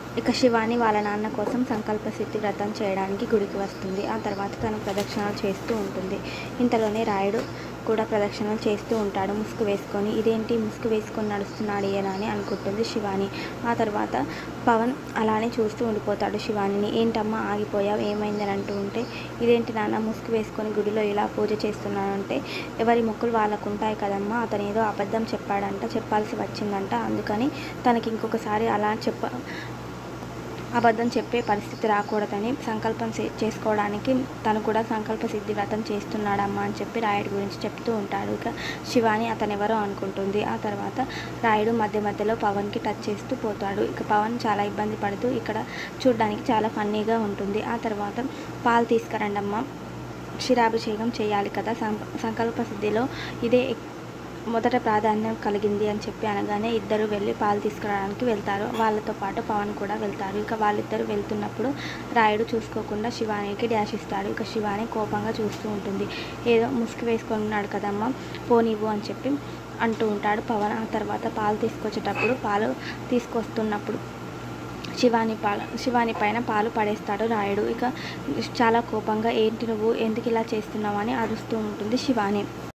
ఇక శివాని వాళ్ళ నాన్న కోసం సంకల్ప సిద్ధి వ్రతం చేయడానికి గుడికి వస్తుంది ఆ తర్వాత తను ప్రదక్షిణలు చేస్తూ ఉంటుంది ఇంతలోనే రాయుడు కూడా ప్రదక్షిణలు చేస్తూ ఉంటాడు ముసుగు వేసుకొని ఇదేంటి ముసుగు వేసుకొని నడుస్తున్నాడు ఈయన అని అనుకుంటుంది శివాని ఆ తర్వాత పవన్ అలానే చూస్తూ ఉండిపోతాడు శివానిని ఏంటమ్మా ఆగిపోయావు ఏమైందని అంటూ ఉంటే ఇదేంటి నాన్న ముసుగు వేసుకొని గుడిలో ఇలా పూజ చేస్తున్నానంటే ఎవరి మొక్కులు వాళ్ళకు ఉంటాయి కదమ్మా అతను ఏదో అబద్ధం చెప్పాడంట చెప్పాల్సి వచ్చిందంట అందుకని తనకి ఇంకొకసారి అలా చెప్ప అబద్ధం చెప్పే పరిస్థితి రాకూడదని సంకల్పం చే- చేసుకోవడానికి తను కూడా సంకల్ప సిద్ధి వ్రతం చేస్తున్నాడమ్మా అని చెప్పి రాయుడు గురించి చెప్తూ ఉంటాడు ఇక శివాని అతను ఎవరో అనుకుంటుంది ఆ తర్వాత రాయుడు మధ్య మధ్యలో పవన్కి టచ్ చేస్తూ పోతాడు ఇక పవన్ చాలా ఇబ్బంది పడుతూ ఇక్కడ చూడడానికి చాలా ఫన్నీగా ఉంటుంది ఆ తర్వాత పాలు తీసుకురండి అమ్మ క్షీరాభిషేకం చేయాలి కదా సం- సంకల్ప సిద్ధిలో ఇదే ఎక్- మొదట ప్రాధాన్యం కలిగింది అని చెప్పి అనగానే ఇద్దరు వెళ్ళి పాలు తీసుకురావడానికి వెళ్తారు వాళ్ళతో పాటు పవన్ కూడా వెళ్తారు ఇక వాళ్ళిద్దరు వెళ్తున్నప్పుడు రాయుడు చూసుకోకుండా శివానికి డ్యాష్ ఇస్తాడు ఇక శివాని కోపంగా చూస్తూ ఉంటుంది ఏదో ముసుగు వేసుకొని ఉన్నాడు కదమ్మా పోనివ్వు అని చెప్పి అంటూ ఉంటాడు పవన్ ఆ తర్వాత పాలు తీసుకొచ్చేటప్పుడు పాలు తీసుకొస్తున్నప్పుడు శివాని పాల శివాని పైన పాలు పడేస్తాడు రాయుడు ఇక చాలా కోపంగా ఏంటి నువ్వు ఎందుకు ఇలా చేస్తున్నావు అని అరుస్తూ ఉంటుంది శివాని